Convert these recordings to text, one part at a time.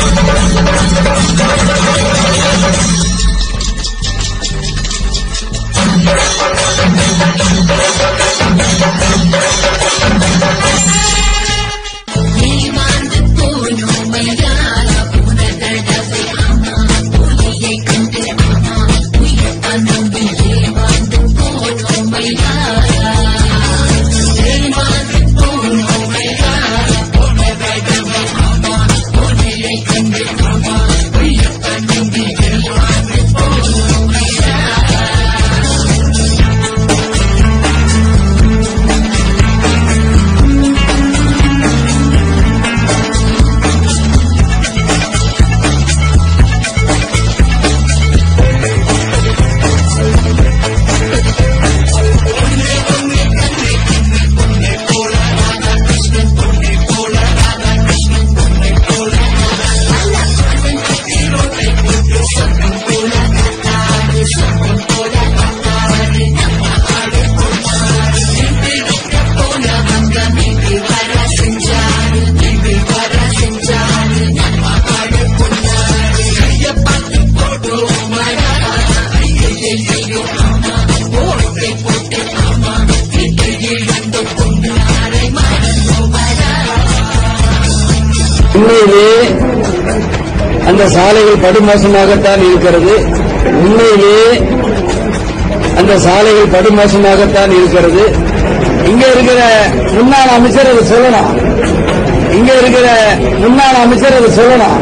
உண்மையிலே அந்த சாலைகள் படுமோசமாகத்தான் இருக்கிறது உண்மையிலே அந்த சாலைகள் படுமோசமாகத்தான் இருக்கிறது இங்க இருக்கிற முன்னாள் அமைச்சர் அதை சொல்லணும் இங்க இருக்கிற முன்னாள் அமைச்சர் அதை சொல்லணும்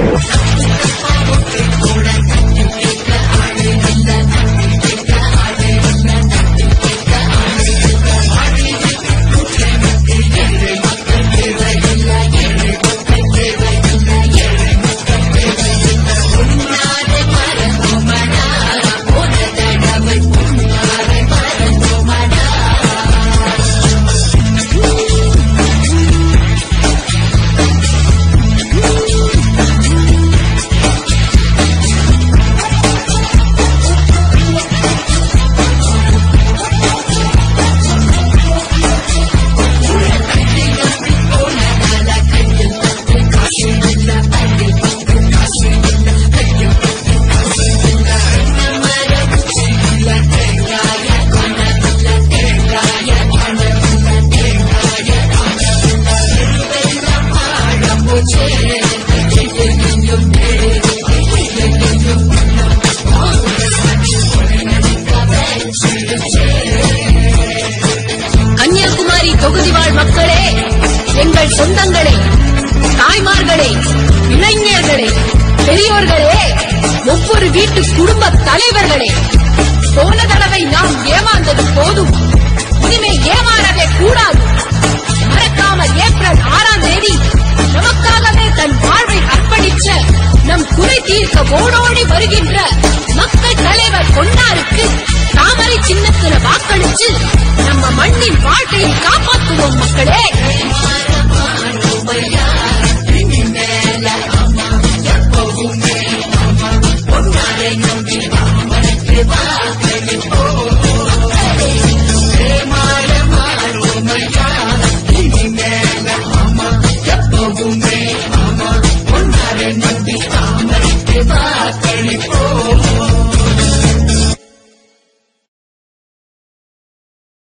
கன்னியாகுமரி தொகுதி வாழ் மக்களே எங்கள் சொந்தங்களே தாய்மார்களே இளைஞர்களே பெரியோர்களே ஒவ்வொரு வீட்டு குடும்ப தலைவர்களே போன தடவை நாம் ஏமாந்தது போதும் இனிமே ஏமாறவே கூடாது மறக்காம ஏப்ரல் ஆறாம் தேதி நமக்காகவே தன் வாழ்வை அர்ப்பணிச்ச நம் குறை தீர்க்க ஓடோடி வருகின்ற மக்கள் தலைவர் பொன்னாருக்கு தாமரை சின்னத்துல வாக்களிச்சு நம்ம மண்ணின் வாழ்க்கையை காப்பாற்றுவோம் மக்களே